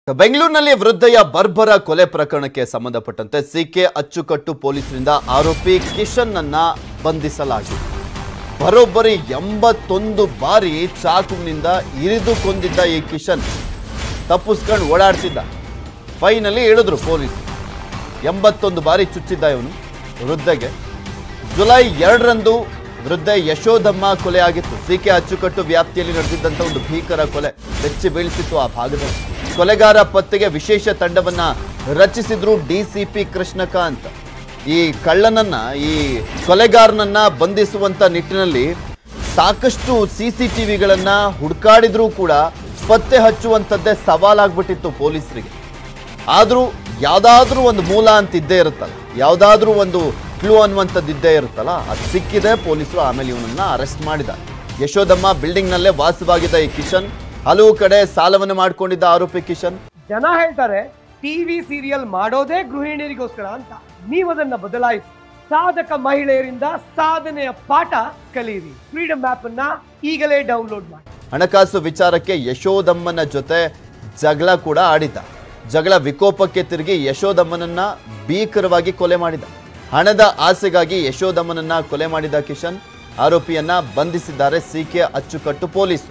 ಬೆಂಗಳೂರಿನಲ್ಲಿ ವೃದ್ಧೆಯ ಬರ್ಬರ ಕೊಲೆ ಪ್ರಕರಣಕ್ಕೆ ಸಂಬಂಧಪಟ್ಟಂತೆ ಸಿಕೆ ಅಚ್ಚುಕಟ್ಟು ಪೊಲೀಸರಿಂದ ಆರೋಪಿ ಕಿಶನ್ ಅನ್ನ ಬಂಧಿಸಲಾಗಿದೆ ಬರೋಬ್ಬರಿ ಎಂಬತ್ತೊಂದು ಬಾರಿ ಚಾಕುವಿನಿಂದ ಇರಿದು ಕೊಂದಿದ್ದ ಈ ಕಿಶನ್ ತಪ್ಪಿಸ್ಕೊಂಡು ಓಡಾಡ್ತಿದ್ದ ಫೈನಲಿ ಹೇಳಿದ್ರು ಪೊಲೀಸ್ ಎಂಬತ್ತೊಂದು ಬಾರಿ ಚುಚ್ಚಿದ್ದ ಇವನು ವೃದ್ಧೆಗೆ ಜುಲೈ ಎರಡರಂದು ವೃದ್ಧೆ ಯಶೋಧಮ್ಮ ಕೊಲೆಯಾಗಿತ್ತು ಸಿಕೆ ಅಚ್ಚುಕಟ್ಟು ವ್ಯಾಪ್ತಿಯಲ್ಲಿ ನಡೆದಿದ್ದಂಥ ಒಂದು ಭೀಕರ ಕೊಲೆ ಬೆಚ್ಚಿ ಬೀಳಿಸಿತ್ತು ಆ ಭಾಗದಲ್ಲಿ ಕೊಲೆಗಾರ ಪತ್ತೆಗೆ ವಿಶೇಷ ತಂಡವನ್ನ ರಚಿಸಿದ್ರು ಡಿಸಿಪಿ ಕೃಷ್ಣಕಾಂತ್ ಈ ಕಳ್ಳನನ್ನ ಈ ಕೊಲೆಗಾರನನ್ನ ಬಂಧಿಸುವಂತ ನಿಟ್ಟಿನಲ್ಲಿ ಸಾಕಷ್ಟು ಸಿ ಸಿ ಟಿವಿಗಳನ್ನ ಹುಡುಕಾಡಿದ್ರೂ ಕೂಡ ಪತ್ತೆ ಹಚ್ಚುವಂಥದ್ದೇ ಸವಾಲಾಗ್ಬಿಟ್ಟಿತ್ತು ಪೊಲೀಸರಿಗೆ ಆದರೂ ಯಾವುದಾದ್ರೂ ಒಂದು ಮೂಲ ಅಂತ ಇದ್ದೇ ಇರುತ್ತಲ್ಲ ಯಾವುದಾದ್ರೂ ಒಂದು ಕ್ಲೂ ಅನ್ನುವಂಥದ್ದು ಇದ್ದೇ ಇರುತ್ತಲ್ಲ ಅದು ಸಿಕ್ಕಿದೆ ಪೊಲೀಸರು ಆಮೇಲೆ ಇವನನ್ನ ಅರೆಸ್ಟ್ ಮಾಡಿದ ಯಶೋದಮ್ಮ ಬಿಲ್ಡಿಂಗ್ನಲ್ಲೇ ವಾಸವಾಗಿದ್ದ ಈ ಕಿಶನ್ ಹಲವು ಕಡೆ ಸಾಲವನ್ನು ಮಾಡ್ಕೊಂಡಿದ್ದ ಆರೋಪಿ ಕಿಶನ್ ಜನ ಹೇಳ್ತಾರೆ ಟಿವಿ ಸೀರಿಯಲ್ ಮಾಡೋದೇ ಗೃಹಿಣಿಯರಿಗೋಸ್ಕರ ಅಂತ ನೀವು ಅದನ್ನ ಬದಲಾಯಿಸಿ ಸಾಧಕ ಮಹಿಳೆಯರಿಂದ ಸಾಧನೆಯ ಪಾಠ ಕಲಿಯಿರಿ ಫ್ರೀಡಮ್ ಆಪ್ ಅನ್ನ ಈಗಲೇ ಡೌನ್ಲೋಡ್ ಮಾಡಿ ಹಣಕಾಸು ವಿಚಾರಕ್ಕೆ ಯಶೋದಮ್ಮನ ಜೊತೆ ಜಗಳ ಕೂಡ ಆಡಿದ್ದ ಜಗಳ ವಿಕೋಪಕ್ಕೆ ತಿರುಗಿ ಯಶೋದಮ್ಮನನ್ನ ಭೀಕರವಾಗಿ ಕೊಲೆ ಮಾಡಿದ ಹಣದ ಆಸೆಗಾಗಿ ಯಶೋದಮ್ಮನನ್ನ ಕೊಲೆ ಮಾಡಿದ ಕಿಶನ್ ಆರೋಪಿಯನ್ನ ಬಂಧಿಸಿದ್ದಾರೆ ಸಿಕೆ ಅಚ್ಚುಕಟ್ಟು ಪೊಲೀಸರು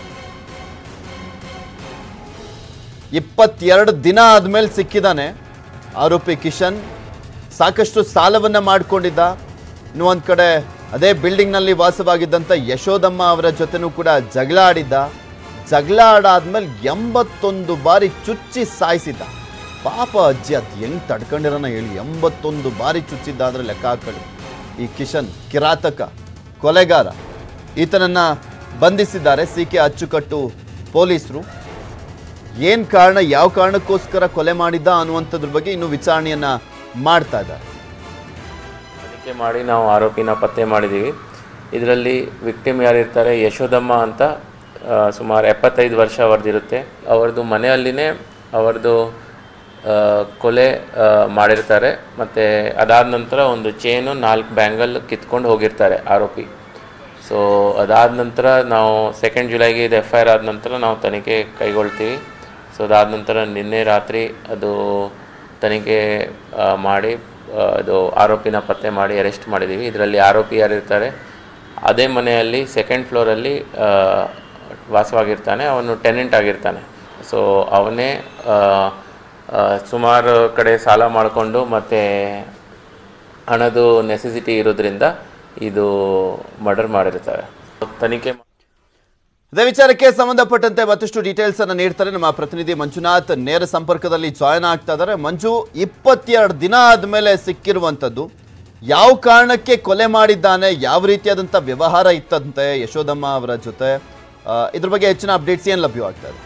ಇಪ್ಪತ್ತೆರಡು ದಿನ ಆದ್ಮೇಲೆ ಸಿಕ್ಕಿದ್ದಾನೆ ಆರೋಪಿ ಕಿಶನ್ ಸಾಕಷ್ಟು ಸಾಲವನ್ನ ಮಾಡಿಕೊಂಡಿದ್ದ ಇನ್ನು ಒಂದ್ ಕಡೆ ಅದೇ ಬಿಲ್ಡಿಂಗ್ನಲ್ಲಿ ವಾಸವಾಗಿದ್ದಂಥ ಯಶೋದಮ್ಮ ಅವರ ಜೊತೆನೂ ಕೂಡ ಜಗಳ ಆಡಿದ್ದ ಜಗಳ ಆಡಾದ್ಮೇಲೆ ಎಂಬತ್ತೊಂದು ಬಾರಿ ಚುಚ್ಚಿ ಸಾಯಿಸಿದ್ದ ಪಾಪ ಅಜ್ಜಿ ಅದು ಹೆಂಗ್ ತಡ್ಕೊಂಡಿರೋನ ಹೇಳಿ ಎಂಬತ್ತೊಂದು ಬಾರಿ ಚುಚ್ಚಿದ್ದಾದ್ರೆ ಲೆಕ್ಕ ಹಾಕೊಳ್ಳಿ ಈ ಕಿಶನ್ ಕಿರಾತಕ ಕೊಲೆಗಾರ ಈತನನ್ನ ಬಂಧಿಸಿದ್ದಾರೆ ಸಿ ಕೆ ಅಚ್ಚುಕಟ್ಟು ಪೊಲೀಸರು ಏನ್ ಕಾರಣ ಯಾವ ಕಾರಣಕ್ಕೋಸ್ಕರ ಕೊಲೆ ಮಾಡಿದ್ದ ಅನ್ನುವಂಥದ್ರ ಬಗ್ಗೆ ಇನ್ನು ವಿಚಾರಣೆಯನ್ನ ಮಾಡ್ತಾ ಇದ್ದಾರೆ ತನಿಖೆ ಮಾಡಿ ನಾವು ಆರೋಪಿನ ಪತ್ತೆ ಮಾಡಿದ್ದೀವಿ ಇದರಲ್ಲಿ ವಿಕ್ಟಿಮ್ ಯಾರಿರ್ತಾರೆ ಯಶೋದಮ್ಮ ಅಂತ ಆ, ಸುಮಾರು ಎಪ್ಪತ್ತೈದು ವರ್ಷ ಅವ್ರದ್ದಿರುತ್ತೆ ಅವ್ರದ್ದು ಮನೆಯಲ್ಲಿನೇ ಅವ್ರದ್ದು ಆ, ಕೊಲೆ ಆ, ಮಾಡಿರ್ತಾರೆ ಮತ್ತು ಅದಾದ ನಂತರ ಒಂದು ಚೇನು ನಾಲ್ಕು ಬ್ಯಾಂಗಲ್ ಕಿತ್ಕೊಂಡು ಹೋಗಿರ್ತಾರೆ ಆರೋಪಿ ಸೊ ಅದಾದ ನಂತರ ನಾವು ಸೆಕೆಂಡ್ ಜುಲೈಗೆ ಇದು ಎಫ್ ಐ ಆರ್ ಆದ ನಂತರ ನಾವು ತನಿಖೆ ಕೈಗೊಳ್ತೀವಿ ಸೊ ಅದಾದ ನಂತರ ನಿನ್ನೆ ರಾತ್ರಿ ಅದು ತನಿಖೆ ಆ, ಮಾಡಿ ಆ, ಅದು ಆರೋಪಿನ ಪತ್ತೆ ಮಾಡಿ ಅರೆಸ್ಟ್ ಮಾಡಿದ್ದೀವಿ ಇದರಲ್ಲಿ ಆರೋಪಿ ಯಾರಿರ್ತಾರೆ ಅದೇ ಮನೆಯಲ್ಲಿ ಸೆಕೆಂಡ್ ಫ್ಲೋರಲ್ಲಿ ವಾಸವಾಗಿರ್ತಾನೆ ಅವನು ಟೆನೆಂಟ್ ಆಗಿರ್ತಾನೆ ಸೊ ಅವನೇ ಆ, ಆ, ಸುಮಾರು ಕಡೆ ಸಾಲ ಮಾಡಿಕೊಂಡು ಮತ್ತು ಹಣದು ನೆಸೆಸಿಟಿ ಇರೋದ್ರಿಂದ ಇದು ಮರ್ಡರ್ ಮಾಡಿರ್ತಾರೆ ತನಿಖೆ ಇದೇ ವಿಚಾರಕ್ಕೆ ಸಂಬಂಧಪಟ್ಟಂತೆ ಮತ್ತಷ್ಟು ಡೀಟೇಲ್ಸ್ ಅನ್ನ ನೀಡ್ತಾರೆ ನಮ್ಮ ಪ್ರತಿನಿಧಿ ಮಂಜುನಾಥ್ ನೇರ ಸಂಪರ್ಕದಲ್ಲಿ ಜಾಯ್ನ್ ಆಗ್ತಾ ಇದ್ದಾರೆ ಮಂಜು ಇಪ್ಪತ್ತೆರಡು ದಿನ ಆದ್ಮೇಲೆ ಸಿಕ್ಕಿರುವಂತದ್ದು ಯಾವ ಕಾರಣಕ್ಕೆ ಕೊಲೆ ಮಾಡಿದ್ದಾನೆ ಯಾವ ರೀತಿಯಾದಂಥ ವ್ಯವಹಾರ ಇತ್ತಂತೆ ಯಶೋದಮ್ಮ ಅವರ ಜೊತೆ ಆ, ಇದ್ರ ಬಗ್ಗೆ ಹೆಚ್ಚಿನ ಅಪ್ಡೇಟ್ಸ್ ಏನು ಲಭ್ಯವಾಗ್ತಾ ಇದೆ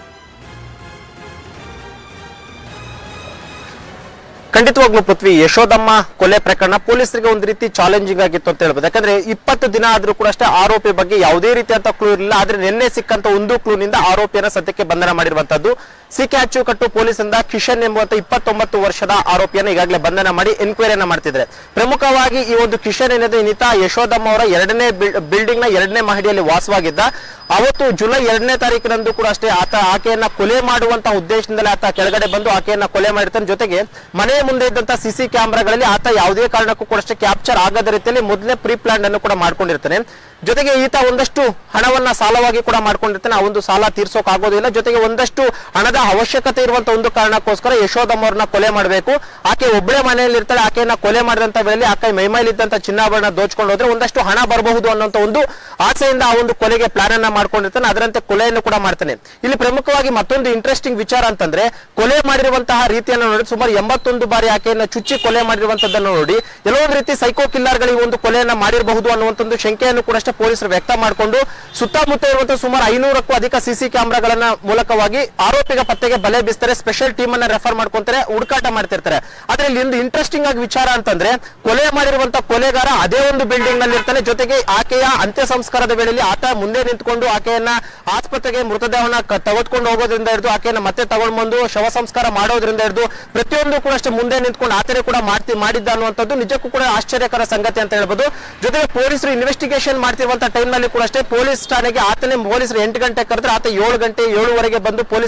ಖಂಡಿತವಾಗ್ಲೂ ಪೃಥ್ವಿ ಯಶೋದಮ್ಮ ಕೊಲೆ ಪ್ರಕರಣ ಪೊಲೀಸರಿಗೆ ಒಂದು ರೀತಿ ಚಾಲೆಂಜಿಂಗ್ ಆಗಿತ್ತು ಅಂತ ಹೇಳ್ಬೋದು ಯಾಕಂದ್ರೆ ಇಪ್ಪತ್ತು ದಿನ ಆದ್ರೂ ಕೂಡ ಅಷ್ಟೇ ಆರೋಪಿ ಬಗ್ಗೆ ಯಾವುದೇ ರೀತಿಯಂತ ಕ್ಲೂ ಇರಲಿಲ್ಲ ಆದ್ರೆ ನಿನ್ನೆ ಸಿಕ್ಕಂತ ಒಂದು ಕ್ಲೂನಿಂದ ಆರೋಪಿಯನ್ನ ಸದ್ಯಕ್ಕೆ ಬಂಧನ ಮಾಡಿರುವಂತದ್ದು ಸಿಕೆ ಅಚ್ಚುಕಟ್ಟು ಪೊಲೀಸರಿಂದ ಕಿಶನ್ ಎಂಬುವಂತ ಇಪ್ಪತ್ತೊಂಬತ್ತು ವರ್ಷದ ಆರೋಪಿಯನ್ನ ಈಗಾಗಲೇ ಬಂಧನ ಮಾಡಿ ಎನ್ಕ್ವೈರಿಯನ್ನ ಮಾಡ್ತಿದ್ರೆ ಪ್ರಮುಖವಾಗಿ ಈ ಒಂದು ಕಿಶನ್ ಏನಿದೆ ಇನ್ನಿತ ಯಶೋದಮ್ಮ ಅವರ ಎರಡನೇ ಬಿಲ್ಡಿಂಗ್ ನ ಎರಡನೇ ಮಹಡಿಯಲ್ಲಿ ವಾಸವಾಗಿದ್ದ ಅವತ್ತು ಜುಲೈ ಎರಡನೇ ತಾರೀಕಿನಂದು ಕೂಡ ಅಷ್ಟೇ ಆತ ಆಕೆಯನ್ನ ಕೊಲೆ ಮಾಡುವಂತ ಉದ್ದೇಶದಿಂದಲೇ ಆತ ಕೆಳಗಡೆ ಬಂದು ಆಕೆಯನ್ನ ಕೊಲೆ ಮಾಡಿರ್ತಾನೆ ಜೊತೆಗೆ ಮನೆಯ ಮುಂದೆ ಇದ್ದಂತ ಸಿಸಿ ಕ್ಯಾಮೆರಾಗಳಲ್ಲಿ ಆತ ಯಾವುದೇ ಕಾರಣಕ್ಕೂ ಕೂಡ ಅಷ್ಟೇ ಕ್ಯಾಪ್ಚರ್ ಆಗದ ರೀತಿಯಲ್ಲಿ ಮೊದಲೇ ಪ್ರೀ ಪ್ಲಾನ್ ಅನ್ನು ಕೂಡ ಮಾಡ್ಕೊಂಡಿರ್ತಾನೆ ಜೊತೆಗೆ ಈತ ಒಂದಷ್ಟು ಹಣವನ್ನ ಸಾಲವಾಗಿ ಕೂಡ ಮಾಡ್ಕೊಂಡಿರ್ತಾನೆ ಆ ಒಂದು ಸಾಲ ತೀರ್ಸೋಕ್ ಆಗೋದಿಲ್ಲ ಜೊತೆಗೆ ಒಂದಷ್ಟು ಹಣದ ಅವಶ್ಯಕತೆ ಇರುವಂತ ಒಂದು ಕಾರಣಕ್ಕೋಸ್ಕರ ಯಶೋದಮ್ಮ ಅವ್ರನ್ನ ಕೊಲೆ ಮಾಡಬೇಕು ಆಕೆ ಒಬ್ಬಳೇ ಮನೆಯಲ್ಲಿ ಇರ್ತಾಳೆ ಆಕೆಯನ್ನ ಕೊಲೆ ಮಾಡಿದಂತ ವೇಳೆಯಲ್ಲಿ ಆಕೆ ಮೈಮೈಲಿದ್ದಂತ ಚಿನ್ನಾಭರಣ ದೋಚ್ಕೊಂಡು ಹೋದ್ರೆ ಒಂದಷ್ಟು ಹಣ ಬರಬಹುದು ಅನ್ನೋಂತ ಒಂದು ಆಸೆಯಿಂದ ಆ ಒಂದು ಕೊಲೆಗೆ ಪ್ಲಾನ್ ಅನ್ನ ಮಾಡ್ಕೊಂಡಿರ್ತಾನೆ ಅದರಂತೆ ಕೊಲೆಯನ್ನು ಕೂಡ ಮಾಡ್ತಾನೆ ಇಲ್ಲಿ ಪ್ರಮುಖವಾಗಿ ಮತ್ತೊಂದು ಇಂಟ್ರೆಸ್ಟಿಂಗ್ ವಿಚಾರ ಅಂತಂದ್ರೆ ಕೊಲೆ ಮಾಡಿರುವಂತಹ ರೀತಿಯನ್ನು ನೋಡಿ ಸುಮಾರು ಎಂಬತ್ತೊಂದು ಬಾರಿ ಆಕೆಯನ್ನ ಚುಚ್ಚಿ ಕೊಲೆ ಮಾಡಿರುವಂತದ್ದನ್ನು ನೋಡಿ ಎಲ್ಲೋ ಒಂದು ರೀತಿ ಸೈಕೋ ಕಿಲ್ಲರ್ಗಳು ಈ ಒಂದು ಕೊಲೆಯನ್ನ ಮಾಡಿರಬಹುದು ಅನ್ನುವಂತ ಒಂದು ಶಂಕೆಯನ್ನು ಕೂಡ ಅಷ್ಟೇ ಪೊಲೀಸರು ವ್ಯಕ್ತ ಮಾಡಿಕೊಂಡು ಸುತ್ತಮುತ್ತ ಇರುವಂತಹ ಸುಮಾರು ಐನೂರಕ್ಕೂ ಅಧಿಕ ಸಿಸಿ ಕ್ಯಾಮೆರಾಗಳನ್ನ ಮೂಲಕವಾಗಿ ಆರೋಪಿಗ ಪತ್ತೆಗೆ ಬಲೆ ಬೀಸ್ತಾರೆ ಸ್ಪೆಷಲ್ ಟೀಮ್ ಅನ್ನ ರೆಫರ್ ಮಾಡ್ಕೊಂತಾರೆ ಹುಡುಕಾಟ ಮಾಡ್ತಿರ್ತಾರೆ ಆದ್ರೆ ಇಲ್ಲಿ ಒಂದು ಇಂಟ್ರೆಸ್ಟಿಂಗ್ ಆಗಿ ವಿಚಾರ ಅಂತಂದ್ರೆ ಕೊಲೆ ಮಾಡಿರುವಂತ ಕೊಲೆಗಾರ ಅದೇ ಒಂದು ಬಿಲ್ಡಿಂಗ್ ನಲ್ಲಿ ಇರ್ತಾನೆ ಜೊತೆಗೆ ಆಕೆಯ ಅಂತ್ಯ ಸಂಸ್ಕಾರದ ವೇಳೆಯಲ್ಲಿ ಆತ ಮುಂದೆ ನಿಂತ್ಕೊಂಡು ಆಕೆಯನ್ನ ಆಸ್ಪತ್ರೆಗೆ ಮೃತದೇಹವನ್ನ ಕ- ತೆಗೆದುಕೊಂಡು ಹೋಗೋದ್ರಿಂದ ಹಿಡಿದು ಆಕೆಯನ್ನ ಮತ್ತೆ ತಗೊಂಡು ಬಂದು ಶವ ಸಂಸ್ಕಾರ ಮಾಡೋದ್ರಿಂದ ಹಿಡಿದು ಪ್ರತಿಯೊಂದು ಕೂಡ ಅಷ್ಟೇ ಮುಂದೆ ನಿಂತ್ಕೊಂಡು ಆತನೇ ಕೂಡ ಮಾಡ್ತಿ ಮಾಡಿದ್ದ ಅನ್ನುವಂಥದ್ದು ನಿಜಕ್ಕೂ ಕೂಡ ಆಶ್ಚರ್ಯಕರ ಸಂಗತಿ ಅಂತ ಹೇಳ್ಬೋದು ಜೊತೆಗೆ ಪೊಲೀಸರು ಇನ್ವೆಸ್ಟಿಗೇಷನ್ ಮಾಡ್ತಿರುವಂತ ಟೈಮ್ ನಲ್ಲಿ ಕೂಡ ಅಷ್ಟೇ ಪೊಲೀಸ್ ಠಾಣೆಗೆ ಆತನೇ ಪೊಲೀಸರು ಎಂಟು ಗಂಟೆ ಕರೆದ್ರೆ ಆತ ಏಳು ಗಂಟೆ ಏಳುವರೆಗೆ ಬಂದು ಪೊಲೀಸರು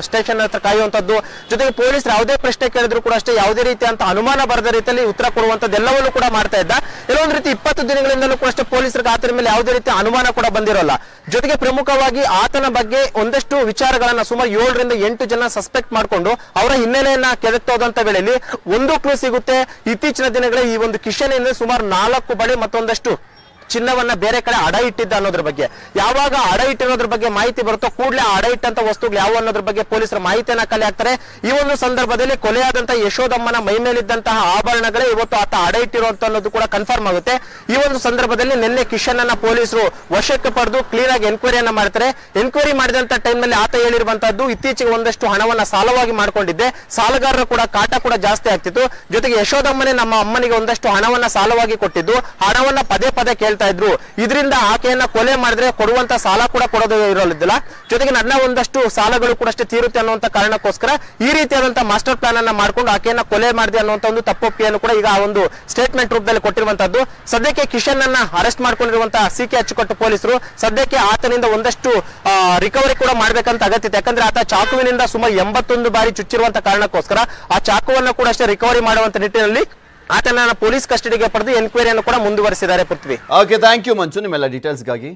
ಸ್ಟೇಷನ್ ಹತ್ರ ಕಾಯುವಂತದ್ದು ಜೊತೆಗೆ ಪೊಲೀಸರು ಯಾವುದೇ ಪ್ರಶ್ನೆ ಕೇಳಿದ್ರು ಕೂಡ ಅಷ್ಟೇ ಯಾವುದೇ ರೀತಿಯಂತ ಅನುಮಾನ ಬರದ ರೀತಿಯಲ್ಲಿ ಉತ್ತರ ಕೊಡುವಂತದ್ದು ಎಲ್ಲವನ್ನೂ ಕೂಡ ಮಾಡ್ತಾ ಇದ್ದ ಕೆಲವೊಂದು ರೀತಿ ಇಪ್ಪತ್ತು ದಿನಗಳಿಂದಲೂ ಕೂಡ ಅಷ್ಟೇ ಪೊಲೀಸರಿಗೆ ಆತನ ಮೇಲೆ ಯಾವುದೇ ರೀತಿಯ ಅನುಮಾನ ಕೂಡ ಬಂದಿರೋಲ್ಲ ಜೊತೆಗೆ ಪ್ರಮುಖವಾಗಿ ಆತನ ಬಗ್ಗೆ ಒಂದಷ್ಟು ವಿಚಾರಗಳನ್ನ ಸುಮಾರು ಏಳರಿಂದ ಎಂಟು ಜನ ಸಸ್ಪೆಕ್ಟ್ ಮಾಡಿಕೊಂಡು ಅವರ ಹಿನ್ನೆಲೆಯನ್ನ ಕೆದಕ್ತೋದಂತ ವೇಳೆಯಲ್ಲಿ ಒಂದು ಕ್ಲೂ ಸಿಗುತ್ತೆ ಇತ್ತೀಚಿನ ದಿನಗಳೇ ಈ ಒಂದು ಕಿಶನ್ ಇಂದ ಸುಮಾರು ನಾಲ್ಕು ಬಳಿ ಮತ್ತೊಂದಷ್ಟು ಚಿನ್ನವನ್ನ ಬೇರೆ ಕಡೆ ಅಡ ಇಟ್ಟಿದ್ದ ಅನ್ನೋದ್ರ ಬಗ್ಗೆ ಯಾವಾಗ ಅಡ ಇಟ್ಟಿರೋದ್ರ ಬಗ್ಗೆ ಮಾಹಿತಿ ಬರುತ್ತೋ ಕೂಡಲೇ ಅಡ ಇಟ್ಟಂತ ವಸ್ತುಗಳು ಯಾವ ಅನ್ನೋದ್ರ ಬಗ್ಗೆ ಪೊಲೀಸರು ಮಾಹಿತಿಯನ್ನ ಕಲೆ ಹಾಕ್ತಾರೆ ಈ ಒಂದು ಸಂದರ್ಭದಲ್ಲಿ ಕೊಲೆಯಾದಂತ ಯಶೋದಮ್ಮನ ಮೈ ಮೇಲಿದ್ದಂತಹ ಆಭರಣಗಳೇ ಇವತ್ತು ಆತ ಅಡ ಇಟ್ಟಿರುವಂತ ಅನ್ನೋದು ಕೂಡ ಕನ್ಫರ್ಮ್ ಆಗುತ್ತೆ ಈ ಒಂದು ಸಂದರ್ಭದಲ್ಲಿ ನಿನ್ನೆ ಕಿಶನ್ ಅನ್ನ ಪೊಲೀಸರು ವಶಕ್ಕೆ ಪಡೆದು ಕ್ಲೀನ್ ಆಗಿ ಎನ್ಕ್ವೈರಿಯನ್ನ ಮಾಡ್ತಾರೆ ಎನ್ಕ್ವೈರಿ ಮಾಡಿದಂತ ಟೈಮ್ ನಲ್ಲಿ ಆತ ಹೇಳಿರುವಂತದ್ದು ಇತ್ತೀಚೆಗೆ ಒಂದಷ್ಟು ಹಣವನ್ನ ಸಾಲವಾಗಿ ಮಾಡ್ಕೊಂಡಿದ್ದೆ ಸಾಲಗಾರರ ಕೂಡ ಕಾಟ ಕೂಡ ಜಾಸ್ತಿ ಆಗ್ತಿತ್ತು ಜೊತೆಗೆ ಯಶೋದಮ್ಮನೆ ನಮ್ಮ ಅಮ್ಮನಿಗೆ ಒಂದಷ್ಟು ಹಣವನ್ನ ಸಾಲವಾಗಿ ಕೊಟ್ಟಿದ್ದು ಹಣವನ್ನ ಪದೇ ಪದೇ ಕೇಳ್ತಾ ಇದ್ರು ಇದರಿಂದ ಆಕೆಯನ್ನ ಕೊಲೆ ಮಾಡಿದ್ರೆ ಕೊಡುವಂತ ಸಾಲ ಕೂಡ ಕೊಡೋದು ಇರೋದಿಲ್ಲ ಜೊತೆಗೆ ನನ್ನ ಒಂದಷ್ಟು ಸಾಲಗಳು ಕೂಡ ಅಷ್ಟೇ ತೀರುತ್ತೆ ಅನ್ನುವಂತ ಕಾರಣಕ್ಕೋಸ್ಕರ ಈ ರೀತಿಯಾದಂತಹ ಮಾಸ್ಟರ್ ಪ್ಲಾನ್ ಅನ್ನ ಮಾಡ್ಕೊಂಡು ಆಕೆಯನ್ನ ಕೊಲೆ ಮಾಡಿದೆ ಅನ್ನುವಂತ ಒಂದು ತಪ್ಪೊಪ್ಪಿಯನ್ನು ಕೂಡ ಈಗ ಆ ಒಂದು ಸ್ಟೇಟ್ಮೆಂಟ್ ರೂಪದಲ್ಲಿ ಕೊಟ್ಟಿರುವಂತದ್ದು ಸದ್ಯಕ್ಕೆ ಕಿಶನ್ ಅನ್ನ ಅರೆಸ್ಟ್ ಮಾಡ್ಕೊಂಡಿರುವಂತಹ ಸಿ ಕೆ ಅಚ್ಚುಕಟ್ಟು ಪೊಲೀಸರು ಸದ್ಯಕ್ಕೆ ಆತನಿಂದ ಒಂದಷ್ಟು ರಿಕವರಿ ಕೂಡ ಮಾಡ್ಬೇಕಂತ ಅಗತ್ಯ ಇದೆ ಯಾಕಂದ್ರೆ ಆತ ಚಾಕುವಿನಿಂದ ಸುಮಾರು ಎಂಬತ್ತೊಂದು ಬಾರಿ ಚುಚ್ಚಿರುವಂತ ಕಾರಣಕ್ಕೋಸ್ಕರ ಆ ಚಾಕುವನ್ನ ಕೂಡ ಅಷ್ಟೇ ರಿಕವರಿ ಮಾಡುವಂತ ನಿಟ್ಟಿನಲ್ಲಿ ಆತನ ಪೊಲೀಸ್ ಕಸ್ಟಡಿಗೆ ಪಡೆದು ಎನ್ಕ್ವೈರಿಯನ್ನು ಕೂಡ ಮುಂದುವರಿಸಿದ್ದಾರೆ Prithvi okay thank you Manchu ನಿಮ್ಮೆಲ್ಲ ಡೀಟೇಲ್ಸ್ಗಾಗಿ